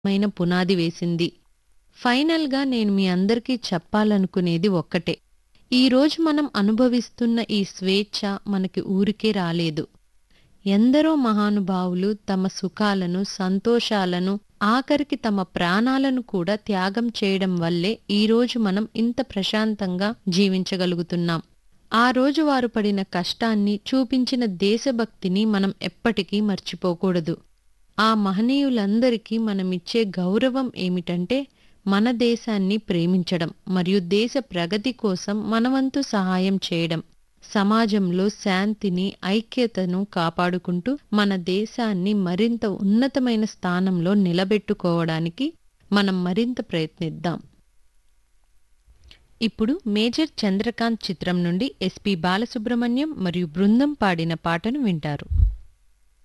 మైన పునాది వేసింది ఫైనల్గా నేను మీ అందరికీ చెప్పాలనుకునేది ఒక్కటే ఈరోజు మనం అనుభవిస్తున్న ఈ స్వేచ్ఛ మనకి ఊరికే రాలేదు ఎందరో మహానుభావులు తమ సుఖాలను సంతోషాలను ఆఖరికి తమ ప్రాణాలను కూడా త్యాగం చేయడం వల్లే ఈరోజు మనం ఇంత ప్రశాంతంగా జీవించగలుగుతున్నాం ఆ రోజు వారు పడిన కష్టాన్ని చూపించిన దేశభక్తిని మనం ఎప్పటికీ మర్చిపోకూడదు ఆ మహనీయులందరికీ మనమిచ్చే గౌరవం ఏమిటంటే మన దేశాన్ని ప్రేమించడం మరియు దేశ ప్రగతి కోసం మనవంతు సహాయం చేయడం సమాజంలో శాంతిని ఐక్యతను కాపాడుకుంటూ మన దేశాన్ని మరింత ఉన్నతమైన స్థానంలో నిలబెట్టుకోవడానికి మనం మరింత ప్రయత్నిద్దాం ఇప్పుడు మేజర్ చంద్రకాంత్ చిత్రం నుండి ఎస్పి బాలసుబ్రహ్మణ్యం మరియు బృందం పాడిన పాటను వింటారు